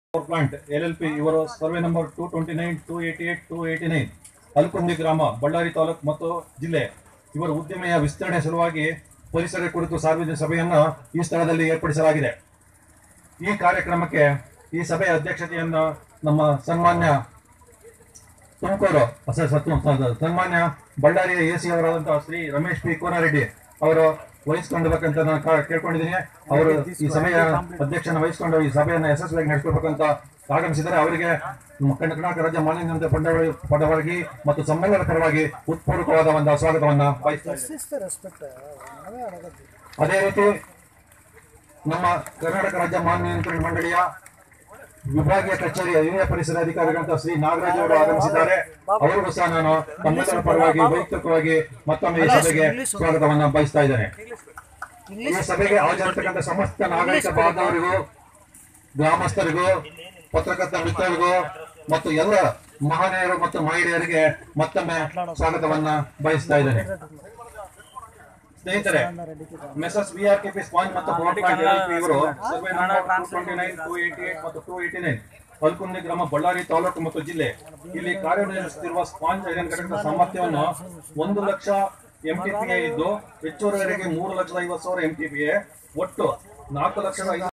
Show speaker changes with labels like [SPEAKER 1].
[SPEAKER 1] Power plant L L P ಇವರು survey number two twenty nine two eighty eight two eighty nine Alkundi ಗ್ರಾಮ ಬಳ್ಳಾರಿ ತಾಲೂಕು ಮತ್ತು ಜಿಲ್ಲೆ ಇವರ ಉದ್ದಿಮೆಯ ವಿಸ್ತರಣೆ ಸಲುವಾಗಿ ಪರಿಸರ ಕುರಿತು ಸಾರ್ವಜನಿಕ ಸಭೆಯನ್ನು ಈ ಸ್ಥಳದಲ್ಲಿ ಏರ್ಪಡಿಸಲಾಗಿದೆ ಈ ಕಾರ್ಯಕ್ರಮಕ್ಕೆ ಈ ಸಭೆಯ ಅಧ್ಯಕ್ಷತೆಯನ್ನು ನಮ್ಮ ಸನ್ಮಾನ್ಯ ತುಮಕೂರು ಸ- ಸ- ತು- ಸ- ಸನ್ಮಾನ್ಯ ಬಳ್ಳಾರಿಯ ಎ ಸಿ ಅವರಾದಂತಹ ಶ್ರೀ ರಮೇಶ್ ಪಿ ಕೋನಾರೆಡ್ಡಿ ಅವರು ವಹಿಸ್ಕೊಂಡಿರ್ಬೇಕಂತ ನಾನು ಕಾ- ಕೇಳ್ಕೊಂಡಿದ್ದೀನಿ ಅವರು ಈ ಸಭೆಯ ಅಧ್ಯಕ್ಷನ ವಹಿಸಿಕೊಂಡು ಈ ಸಭೆಯನ್ನು ಯಶಸ್ವಿಯಾಗಿ ನಡೆಸಬೇಕಂತ ಆಗಮಿಸಿದರೆ ಅವರಿಗೆ ನಮ್ಮ ಕರ್ನಾ- ಕರ್ನಾಟಕ ರಾಜ್ಯ ಮಾನ್ಯ ಜನತೆ ಪಂಡವಾಗಿ ಪರವಾಗಿ ಮತ್ತು ಸಮ್ಮೇಳನದ ಪರವಾಗಿ ಉತ್ಪೂರ್ವಕವಾದ ಒಂದು ಸ್ವಾಗತವನ್ನ ಬಯಸ್ತಾ ಇದ್ದೇನೆ.
[SPEAKER 2] ಶಿಸ್ತು ರೆಸ್ಪೆಕ್ಟ್ ನಾವೇ ಅಡಗತ್ತಿ
[SPEAKER 1] ಅದೇ ರೀತಿ ನಮ್ಮ ಕರ್ನಾಟಕ ರಾಜ್ಯ ಮಾನ್ಯ ನಿಯಂತ್ರಣ ಮಂಡಳಿಯ ವಿಭಾಗೀಯ ಕಚೇರಿಯ ಹಿರಿಯ ಪರಿಸರ ಅಧಿಕಾರಿಗಳಂತ ಶ್ರೀ ನಾಗರಾಜ್ ಅವರು ಆಗಮಿಸಿದ್ದಾರೆ ಅವರಿಗೂ ಸಹ ನಾನು ತಮ್ಮೆಲ್ಲರ ಪರವಾಗಿ ವೈಯಕ್ತಿಕವಾಗಿ ಮತ್ತೊಮ್ಮೆ ಈ ಸಭೆಗೆ ಸ್ವಾಗತವನ್ನ ಬಯಸ್ತಾ ಇದ್ದೇನೆ ಈ ಸಭೆಗೆ ಹಾಜರಿರ್ತಕ್ಕಂಥ ಸಮಸ್ತ ನಾಗರಿಕ ಬಾಂಧವರಿಗೂ ಗ್ರಾಮಸ್ಥರಿಗೂ ಪತ್ರಕರ್ತ ಮಿತ್ರರಿಗೂ ಮತ್ತು ಎಲ್ಲ ಮಹನೀಯರು ಮತ್ತು ಮಹಿಳೆಯರಿಗೆ ಮತ್ತೊಮ್ಮೆ ಸ್ವಾಗತವನ್ನ ಬಯಸ್ತಾ ಇದ್ದೇನೆ ಸ್ನೇಹಿತರೆ Messrs V R KP sponge ಮತ್ತು ಪವರ್ ಪ್ಲಾಂಟ್ LLP ಇವರು ಸರ್ವೆ ನಂಬರ್ 229, 288 ಮತ್ತು 289 ಅಲ್ಕುಂದಿ ಗ್ರಾಮ ಬಳ್ಳಾರಿ ತಾಲೂಕು ಮತ್ತು ಜಿಲ್ಲೆ ಇಲ್ಲಿ ಕಾರ್ಯನಿರ್ವಹಿಸುತ್ತಿರುವ ಸ್ಪಾಂಜ್ ಐರನ್ ಘಟಕದ ಸಾಮರ್ಥ್ಯವನ್ನು ಒಂದು ಲಕ್ಷ ಎಂಟಿಪಿಎ ಇದ್ದು ಹೆಚ್ಚುವರಿವರೆಗೆ ಮೂರು ಲಕ್ಷದ ಐವತ್ತು ಸಾವಿರ ಎಂಟಿಪಿಎ ಒಟ್ಟು ನಾಲ್ಕು ಲಕ್ಷದ ಐದು